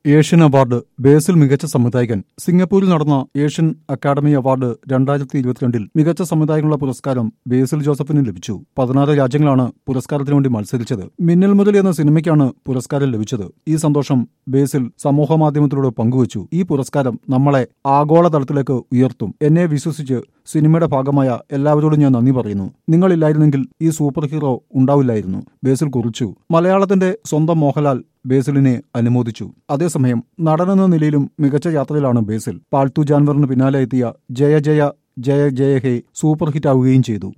Asian award ബേസിൽ മികച്ച സംവിധായകൻ സിംഗപ്പൂരിൽ നടന്ന ഏഷ്യൻ അക്കാദമി അവാർഡ് രണ്ടായിരത്തി ഇരുപത്തിരണ്ടിൽ മികച്ച സംവിധായകനുള്ള പുരസ്കാരം ബേസിൽ ജോസഫിന് ലഭിച്ചു പതിനാറ് രാജ്യങ്ങളാണ് പുരസ്കാരത്തിനു വേണ്ടി മത്സരിച്ചത് മിന്നൽ മുതൽ എന്ന സിനിമയ്ക്കാണ് പുരസ്കാരം ലഭിച്ചത് ഈ സന്തോഷം ബേസിൽ സമൂഹ മാധ്യമത്തിലൂടെ പങ്കുവച്ചു ഈ പുരസ്കാരം നമ്മളെ ആഗോളതലത്തിലേക്ക് ഉയർത്തും എന്നെ വിശ്വസിച്ച് സിനിമയുടെ ഭാഗമായ എല്ലാവരോടും ഞാൻ നന്ദി പറയുന്നു നിങ്ങളില്ലായിരുന്നെങ്കിൽ ഈ സൂപ്പർ ഹീറോ ഉണ്ടാവില്ലായിരുന്നു ബേസിൽ കുറിച്ചു മലയാളത്തിന്റെ സ്വന്തം മോഹൻലാൽ ബേസിലിനെ അനുമോദിച്ചു അതേസമയം നടനെന്ന നിലയിലും മികച്ച യാത്രയിലാണ് ബേസിൽ പാൾത്തു ജാൻവറിന് പിന്നാലെ എത്തിയ ജയ ജയ ജയ ജയ ഹേ സൂപ്പർ ഹിറ്റ് ആവുകയും ചെയ്തു